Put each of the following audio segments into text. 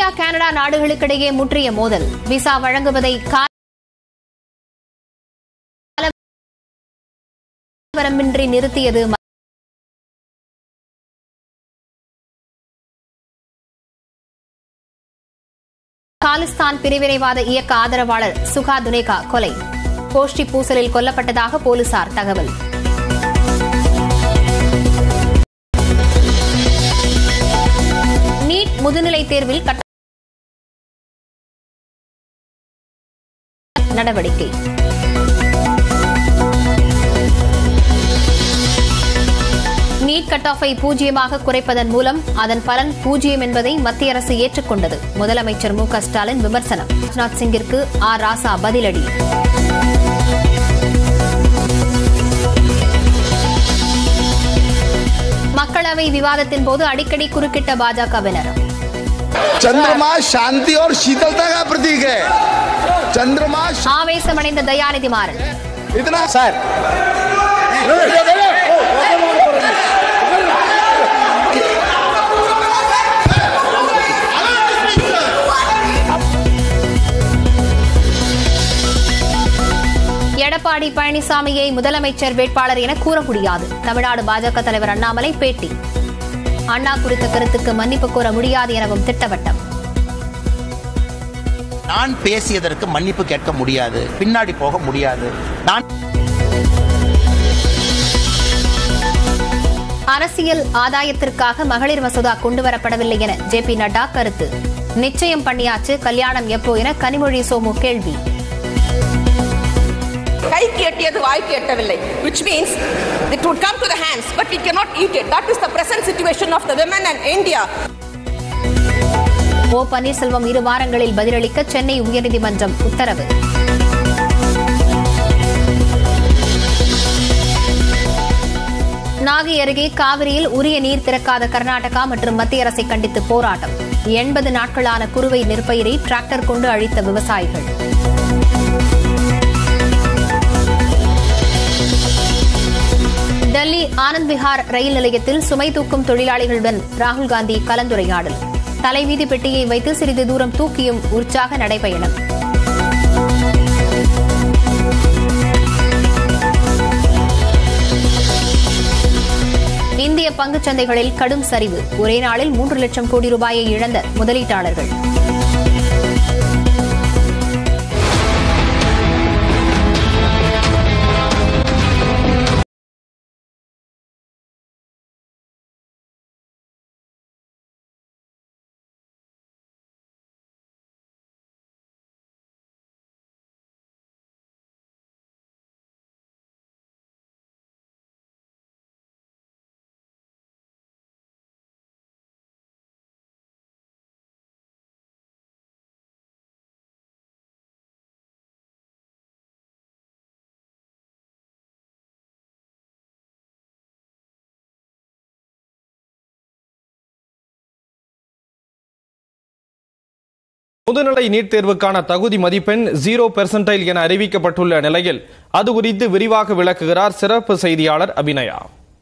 India Canada நாடுகளுக்கிடையே முற்றிய மோதல் விசா வழங்குவதை காலவரம்பின்றி நிறுத்தியது காலிஸ்தான் பிரிவினைவாத இயக்க ஆதரவாளர் சுகா துனேகா கொலை கோஷ்டி பூசலில் கொல்லப்பட்டதாக போலீசார் தகவல் நீட் முதுநிலை தேர்வில் கட்ட நடவடிக்கை நீட் கட் ஆஃபை பூஜ்ஜியமாக குறைப்பதன் மூலம் அதன் பலன் பூஜ்ஜியம் என்பதை மத்திய அரசு ஏற்றுக்கொண்டது முதலமைச்சர் மு க ஸ்டாலின் விமர்சனம் ராஜ்நாத் சிங்கிற்கு ஆர் ராசா பதிலடி மக்களவை விவாதத்தின் போது அடிக்கடி குறுக்கிட்ட பாஜகவினர் चंद्रमा शांति और शीतलता का प्रतीक है चंद्रमा शा- ஆவேசமடைந்த தயாநிதி மாறன் इतना सर எடப்பாடி பழனிசாமியை முதலமைச்சர் வேட்பாளர் என கூற முடியாது தமிழ்நாடு பாஜக தலைவர் அண்ணாமலை பேட்டி அண்ணா குறித்த கருத்துக்கு மன்னிப்பு கோர முடியாது எனவும் திட்டவட்டம் நான் பேசியதற்கு மன்னிப்பு கேட்க முடியாது பின்னாடி போக முடியாது நான் அரசியல் ஆதாயத்திற்காக மகளிர் மசோதா கொண்டுவரப்படவில்லை என ஜே பி நட்டா கருத்து நிச்சயம் பண்ணியாச்சு கல்யாணம் எப்போ என கனிமொழி சோமு கேள்வி கைக்கு எட்டியது வாய்க்கு எட்டவில்லை which means it would come to the hands but we cannot eat it that is the present situation of the women and india ஓ பன்னீர்செல்வம் இரு வாரங்களில் பதிலளிக்க சென்னை உயர்நீதிமன்றம் உத்தரவு நாகை அருகே காவிரியில் உரிய நீர் திறக்காத கர்நாடகா மற்றும் மத்திய அரசை கண்டித்து போராட்டம் எண்பது நாட்களான குறுவை நெற்பயிரை டிராக்டர் கொண்டு அழித்த விவசாயிகள் டெல்லி ஆனந்த் விஹார் ரயில் நிலையத்தில் சுமை தூக்கும் தொழிலாளிகளுடன் ராகுல் காந்தி கலந்துரையாடல் தலைவீதி பெட்டியை வைத்து சிறிது தூரம் தூக்கியும் உற்சாக நடைபயணம் இந்திய பங்குச் சந்தைகளில் கடும் சரிவு ஒரே நாளில் மூன்று லட்சம் கோடி ரூபாயை இழந்த முதலீட்டாளர்கள் முதுநிலை நீட் தேர்வுக்கான தகுதி மதிப்பெண் ஜீரோ பெர்சன்டைல் என அறிவிக்கப்பட்டுள்ள நிலையில் அது குறித்து விரிவாக விளக்குகிறார் சிறப்பு செய்தியாளர் அபிநயா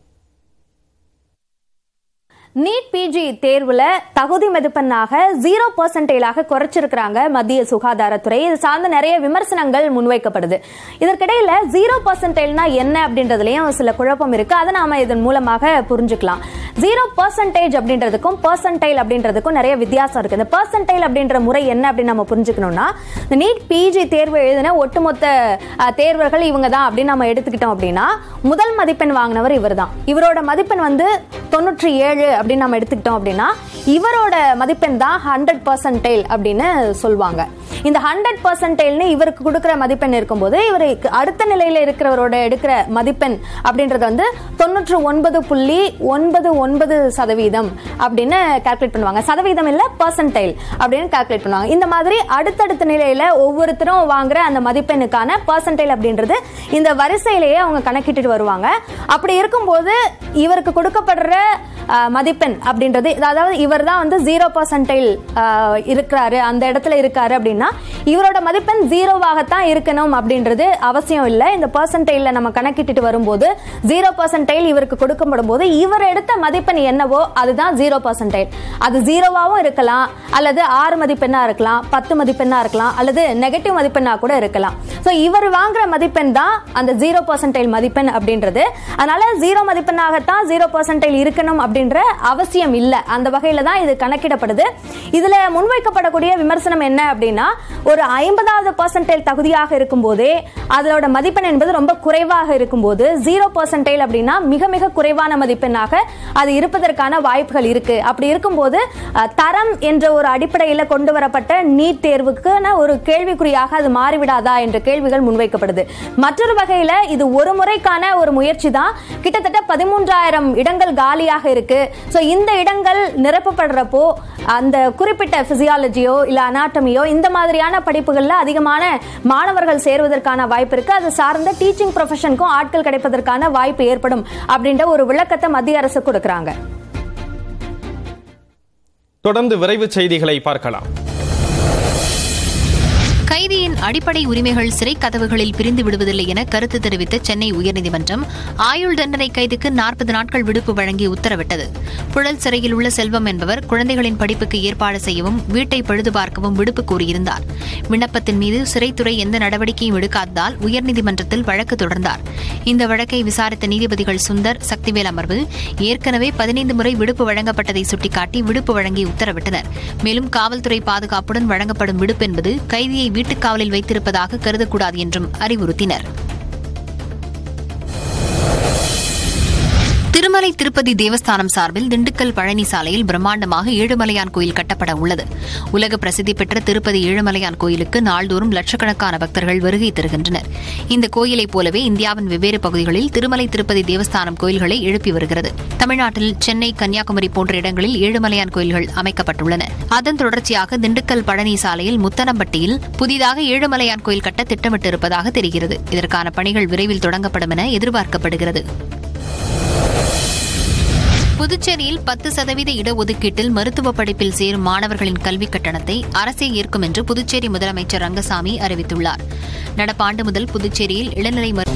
நீட் பிஜி தேர்வுல தகுதி மதிப்பெண்ணாக ஜீரோ பர்சன்டேலாக குறைச்சிருக்கிறாங்க மத்திய சுகாதாரத்துறை இது சார்ந்த நிறைய விமர்சனங்கள் முன்வைக்கப்படுது இதற்கிடையில ஜீரோ பர்சன்டேல்னா என்ன அப்படின்றதுலயும் சில குழப்பம் இருக்கு அதை நாம இதன் மூலமாக புரிஞ்சுக்கலாம் ஜீரோ பர்சன்டேஜ் அப்படின்றதுக்கும் பர்சன்டைல் அப்படின்றதுக்கும் நிறைய வித்தியாசம் இருக்கு இந்த பர்சன்டைல் அப்படின்ற முறை என்ன அப்படின்னு நம்ம புரிஞ்சுக்கணும்னா இந்த நீட் பிஜி தேர்வு எழுதின ஒட்டுமொத்த அஹ், தேர்வர்கள் இவங்க தான் அப்படின்னு நம்ம எடுத்துக்கிட்டோம் அப்படின்னா முதல் மதிப்பெண் வாங்கினவர் இவர் தான் இவரோட மதிப்பெண் வந்து தொண்ணூற்றி ஏழு அப்படின்னு நம்ம எடுத்துக்கிட்டோம் அப்படின்னா இவரோட மதிப்பெண் தான் ஹண்ட்ரட் பர்சன்டைல் அப்படின்னு சொல்லுவாங்க இந்த ஹண்ட்ரட் பர்சன்டைல்னு இவருக்கு கொடுக்குற மதிப்பெண் இருக்கும்போது இவருக்கு அடுத்த நிலையில இருக்கிறவரோட எடுக்கிற மதிப்பெண் அப்படின்றது வந்து தொண்ணூற்று ஒன்பது புள்ளி ஒன்பது ஒன்பது சதவீதம் அப்படின்னு கால்குலேட் பண்ணுவாங்க சதவீதம் இல்ல பர்சன்டைல் அப்படின்னு கால்குலேட் பண்ணுவாங்க இந்த மாதிரி அடுத்தடுத்த நிலையில ஒவ்வொருத்தரும் வாங்குற அந்த மதிப்பெண்ணுக்கான பர்சன்டைல் அப்படின்றது இந்த வரிசையிலேயே அவங்க கணக்கிட்டு வருவாங்க அப்படி இருக்கும்போது இவருக்கு கொடுக்கப்படுற அஹ், மதிப்பெண் அப்படின்றது அதாவது இவர் தான் வந்து ஜீரோ பர்சன்டைல் இருக்கிறாரு அந்த இடத்துல இருக்காரு அப்படின்னா இவரோட மதிப்பெண் ஜீரோவாகத்தான் இருக்கணும் அப்படின்றது அவசியம் இல்லை இந்த பர்சன்டைல நம்ம கணக்கிட்டுட்டு வரும்போது ஜீரோ பர்சன்டைல் இவருக்கு கொடுக்கப்படும் போது இவர் எடுத்த மதிப்பெண் என்னவோ அதுதான் ஜீரோ பர்சன்டைல் அது ஜீரோவாகவும் இருக்கலாம் அல்லது ஆறு மதிப்பெண்ணா இருக்கலாம் பத்து மதிப்பெண்ணா இருக்கலாம் அல்லது நெகட்டிவ் மதிப்பெண்ணா கூட இருக்கலாம் ஸோ இவர் வாங்குற மதிப்பெண் தான் அந்த ஜீரோ பர்சன்டைல் மதிப்பெண் அப்படின்றது அதனால ஜீரோ மதிப்பெண்ணாகத்தான் ஜீரோ பர்சன்டைல் இருக்கணும் அப்படின்ற அவசியம் இல்லை அந்த வகையில தான் இது கணக்கிடப்படுது இதுல முன்வைக்கப்படக்கூடிய விமர்சனம் என்ன அப்படின்னா ஒரு ஐம்பதாவது பர்சன்டைல் தகுதியாக இருக்கும்போதே அதோட மதிப்பெண் என்பது ரொம்ப குறைவாக இருக்கும்போது ஜீரோ பர்சன்டைல் அப்படின்னா மிக மிக குறைவான மதிப்பெண்ணாக அது இருப்பதற்கான வாய்ப்புகள் இருக்கு அப்படி இருக்கும்போது அஹ், தரம் என்ற ஒரு அடிப்படையில் கொண்டு வரப்பட்ட நீட் தேர்வுக்கான ஒரு கேள்விக்குறியாக அது மாறிவிடாதா என்ற கேள்விகள் முன்வைக்கப்படுது மற்றொரு வகையில இது ஒரு முறைக்கான ஒரு முயற்சி தான் கிட்டத்தட்ட பதிமூன்றாயிரம் இடங்கள் காலியாக இருக்கு ஸோ இந்த இடங்கள் நிரப்பப்படுறப்போ அந்த குறிப்பிட்ட பிசியாலஜியோ இல்ல அனாட்டமியோ இந்த மாதிரியான படிப்புகள்ல அதிகமான மாணவர்கள் சேர்வதற்கான வாய்ப்பு இருக்கு அது சார்ந்த டீச்சிங் ப்ரொஃபஷனுக்கும் ஆட்கள் கிடைப்பதற்கான வாய்ப்பு ஏற்படும் அப்படின்ற ஒரு விளக்கத்தை மத்திய அரசு கொடுக்கறாங்க தொடர்ந்து விரைவு செய்திகளை பார்க்கலாம் கைதியின் அடிப்படை உரிமைகள் சிறை கதவுகளில் பிரிந்து விடுவதில்லை என கருத்து தெரிவித்த சென்னை உயர்நீதிமன்றம் ஆயுள் தண்டனை கைதுக்கு நாற்பது நாட்கள் விடுப்பு வழங்கி உத்தரவிட்டது புழல் சிறையில் உள்ள செல்வம் என்பவர் குழந்தைகளின் படிப்புக்கு ஏற்பாடு செய்யவும் வீட்டை பழுது பார்க்கவும் விடுப்பு கோரியிருந்தார் விண்ணப்பத்தின் மீது சிறைத்துறை எந்த நடவடிக்கையும் எடுக்காததால் உயர்நீதிமன்றத்தில் வழக்கு தொடர்ந்தார் இந்த வழக்கை விசாரித்த நீதிபதிகள் சுந்தர் சக்திவேல் அமர்வு ஏற்கனவே பதினைந்து முறை விடுப்பு வழங்கப்பட்டதை சுட்டிக்காட்டி விடுப்பு வழங்கி உத்தரவிட்டனர் மேலும் காவல்துறை பாதுகாப்புடன் வழங்கப்படும் விடுப்பு என்பது கைதியை வீட்டுக் காவலில் வைத்திருப்பதாக கருதக்கூடாது என்றும் அறிவுறுத்தினர் திருமலை திருப்பதி தேவஸ்தானம் சார்பில் திண்டுக்கல் பழனி சாலையில் பிரம்மாண்டமாக ஏழுமலையான் கோயில் கட்டப்பட உள்ளது உலக பிரசித்தி பெற்ற திருப்பதி ஏழுமலையான் கோயிலுக்கு நாள்தோறும் லட்சக்கணக்கான பக்தர்கள் வருகை தருகின்றனர் இந்த கோயிலைப் போலவே இந்தியாவின் வெவ்வேறு பகுதிகளில் திருமலை திருப்பதி தேவஸ்தானம் கோயில்களை எழுப்பி வருகிறது தமிழ்நாட்டில் சென்னை கன்னியாகுமரி போன்ற இடங்களில் ஏழுமலையான் கோயில்கள் அமைக்கப்பட்டுள்ளன அதன் தொடர்ச்சியாக திண்டுக்கல் பழனி சாலையில் முத்தனம்பட்டியில் புதிதாக ஏழுமலையான் கோயில் கட்ட திட்டமிட்டிருப்பதாக தெரிகிறது இதற்கான பணிகள் விரைவில் தொடங்கப்படும் என எதிர்பார்க்கப்படுகிறது புதுச்சேரியில் பத்து சதவீத இடஒதுக்கீட்டில் மருத்துவ படிப்பில் சேரும் மாணவர்களின் கல்விக் கட்டணத்தை அரசே ஏற்கும் என்று புதுச்சேரி முதலமைச்சர் ரங்கசாமி அறிவித்துள்ளார் நடப்பாண்டு முதல் புதுச்சேரியில் இளநிலை மரு-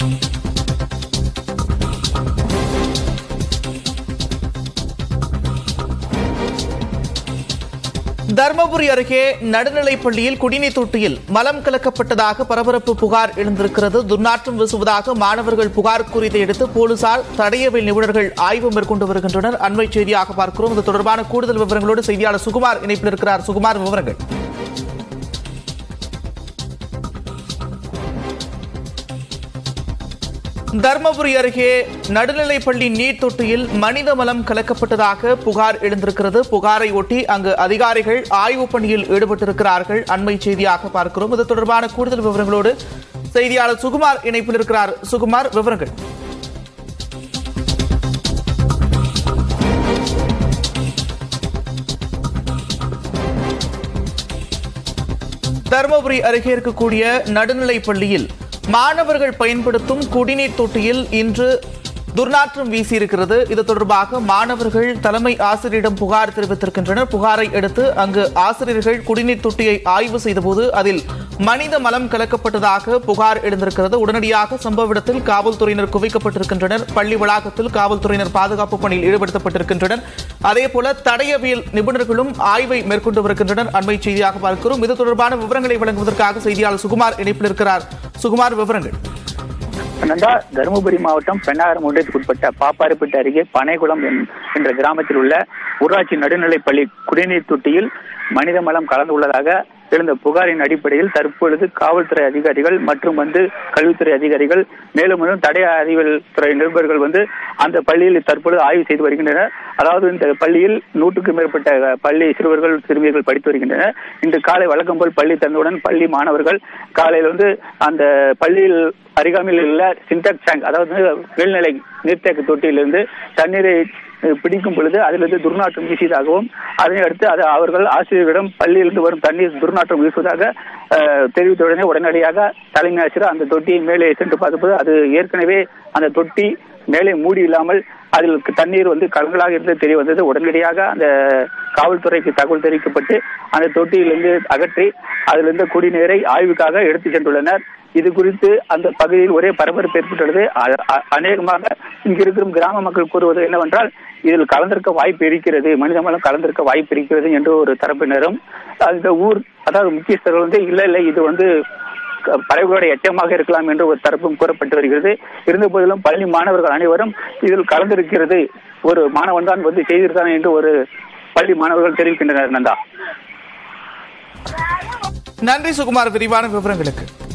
தர்மபுரி அருகே நடுநிலைப் பள்ளியில் குடிநீர் தொட்டியில் மலம் கலக்கப்பட்டதாக பரபரப்பு புகார் எழுந்திருக்கிறது துர்நாற்றம் வீசுவதாக மாணவர்கள் புகார் கூறியதை அடுத்து போலீசார் தடயவியல் நிபுணர்கள் ஆய்வு மேற்கொண்டு வருகின்றனர் அண்மை செய்தியாக பார்க்கிறோம் இது தொடர்பான கூடுதல் விவரங்களோடு செய்தியாளர் சுகுமார் இணைப்பில் இருக்கிறார் சுகுமார் விவரங்கள் தர்மபுரி அருகே நடுநிலைப்பள்ளி நீர் தொட்டியில் மனித மலம் கலக்கப்பட்டதாக புகார் எழுந்திருக்கிறது புகாரை ஒட்டி அங்கு அதிகாரிகள் ஆய்வுப் பணியில் ஈடுபட்டிருக்கிறார்கள் அண்மை செய்தியாக பார்க்கிறோம் இது தொடர்பான கூடுதல் விவரங்களோடு செய்தியாளர் சுகுமார் இணைப்பில் இருக்கிறார் சுகுமார் விவரங்கள் தருமபுரி அருகே இருக்கக்கூடிய நடுநிலைப் பள்ளியில் மாணவர்கள் பயன்படுத்தும் குடிநீர் தொட்டியில் இன்று துர்நாற்றம் வீசியிருக்கிறது இது தொடர்பாக மாணவர்கள் தலைமை ஆசிரியரிடம் புகார் தெரிவித்திருக்கின்றனர் புகாரை அடுத்து அங்கு ஆசிரியர்கள் குடிநீர் தொட்டியை ஆய்வு செய்தபோது அதில் மனித மலம் கலக்கப்பட்டதாக புகார் எழுந்திருக்கிறது உடனடியாக சம்பவ இடத்தில் காவல்துறையினர் குவிக்கப்பட்டிருக்கின்றனர் பள்ளி வளாகத்தில் காவல்துறையினர் பாதுகாப்பு பணியில் ஈடுபடுத்தப்பட்டிருக்கின்றனர் அதே போல தடயவியல் நிபுணர்களும் ஆய்வை மேற்கொண்டு வருகின்றனர் அண்மை செய்தியாக பார்க்கிறோம் இது தொடர்பான விவரங்களை வழங்குவதற்காக செய்தியாளர் சுகுமார் இணைப்பில் இருக்கிறார் சுகுமார் விவரங்கள் நந்தா தருமபுரி மாவட்டம் பெண்ணாகரம் ஒன்றியத்துக்கு உட்பட்ட பாப்பாரிப்பட்டு அருகே பனைகுளம் என்- என்ற கிராமத்தில் உள்ள ஊராட்சி நடுநிலைப்பள்ளி குடிநீர் தொட்டியில் மனித மலம் கலந்துள்ளதாக எழுந்த புகாரின் அடிப்படையில் தற்பொழுது காவல்துறை அதிகாரிகள் மற்றும் வந்து கல்வித்துறை அதிகாரிகள் மேலும் வந்து தடய அறிவியல் துறை நிருபர்கள் வந்து அந்த பள்ளியில் தற்பொழுது ஆய்வு செய்து வருகின்றனர் அதாவது இந்த பள்ளியில் நூற்றுக்கும் மேற்பட்ட பள்ளி சிறுவர்கள் சிறுமியர்கள் படித்து வருகின்றனர் இன்று காலை வழக்கம் போல் பள்ளி திறந்தவுடன் பள்ளி மாணவர்கள் காலையில் வந்து அந்த பள்ளியில் அருகாமையில் உள்ள சின்டாக் டேங்க் அதாவது மேல்நிலை நீர்த்தேக்க தொட்டியிலிருந்து தண்ணீரை அஹ், பிடிக்கும் பொழுது அதிலிருந்து துர்நாற்றம் வீசியதாகவும் அதனை அடுத்து அது அவர்கள் ஆசிரியர்களிடம் பள்ளியிலிருந்து வரும் தண்ணீர் துர்நாற்றம் வீசுவதாக அஹ், தெரிவித்த உடனே உடனடியாக தலைமை ஆசிரியர் அந்த தொட்டியை மேலே சென்று பார்த்தபோது அது ஏற்கனவே அந்த தொட்டி மேலே மூடி இல்லாமல் அதில் தண்ணீர் வந்து கலங்களாக இருந்து தெரிய வந்தது உடனடியாக அந்த காவல்துறைக்கு தகவல் தெரிவிக்கப்பட்டு அந்த தொட்டியிலிருந்து அகற்றி அதிலிருந்து குடிநீரை ஆய்வுக்காக எடுத்து சென்றுள்ளனர் இது குறித்து அந்த பகுதியில் ஒரே பரபரப்பு ஏற்பட்டுள்ளது அ- அ- அநேகமாக இங்கு இருக்கிற கிராம மக்கள் கூறுவது என்னவென்றால் இதில் கலந்திருக்க வாய்ப்பு இருக்கிறது மனித மலம் கலந்திருக்க வாய்ப்பு இருக்கிறது என்று ஒரு தரப்பினரும் அந்த ஊர் அதாவது முக்கியஸ்தர்கள் வந்து இல்ல இல்ல இது வந்து க- பறவைகளுடைய எச்சமாக இருக்கலாம் என்று ஒரு தரப்பும் கூறப்பட்டு வருகிறது இருந்த போதிலும் பள்ளி மாணவர்கள் அனைவரும் இதில் கலந்திருக்கிறது ஒரு மாணவன் தான் வந்து செய்திருக்கான் என்று ஒரு பள்ளி மாணவர்கள் தெரிவிக்கின்றனர் நந்தா நன்றி சுகுமார் விரிவான விவரங்களுக்கு